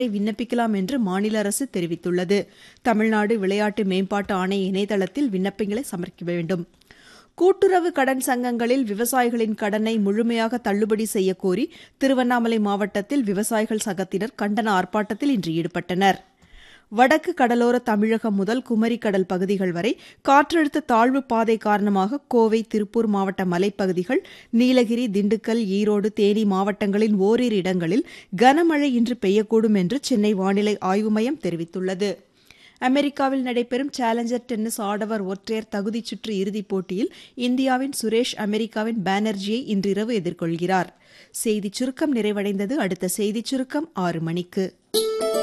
விண்ணப்பிக்கலாம் என்று மாநில அரசு தெரிவித்துள்ளது தமிழ்நாடு விளையாட்டு மேம்பாட்டு ஆணைய இணையதளத்தில் விண்ணப்பங்களை சமர்ப்பிக்க வேண்டும் கூட்டுறவு கடன் சங்கங்களில் விவசாயிகளின் கடனை முழுமையாக தள்ளுபடி செய்யக்கோரி திருவண்ணாமலை மாவட்டத்தில் விவசாயிகள் சங்கத்தினர் கண்டன ஆர்ப்பாட்டத்தில் இன்று ஈடுபட்டனர் வடக்கு கடலோர தமிழகம் முதல் குமரிக்கடல் பகுதிகள் வரை காற்றழுத்த தாழ்வு பாதை காரணமாக கோவை திருப்பூர் மாவட்ட மலைப்பகுதிகள் நீலகிரி திண்டுக்கல் ஈரோடு தேனி மாவட்டங்களின் ஓரிரு இடங்களில் கனமழை இன்று பெய்யக்கூடும் என்று சென்னை வானிலை ஆய்வு மையம் தெரிவித்துள்ளது அமெரிக்காவில் நடைபெறும் சேலஞ்சர் டென்னிஸ் ஆடவர் ஒற்றையர் தகுதிச் சுற்று இறுதிப் போட்டியில் இந்தியாவின் சுரேஷ் அமெரிக்காவின் பானர்ஜியை இன்றிரவு எதிர்கொள்கிறார் செய்திச் சுருக்கம் நிறைவடைந்தது அடுத்த செய்திச் சுருக்கம் ஆறு மணிக்கு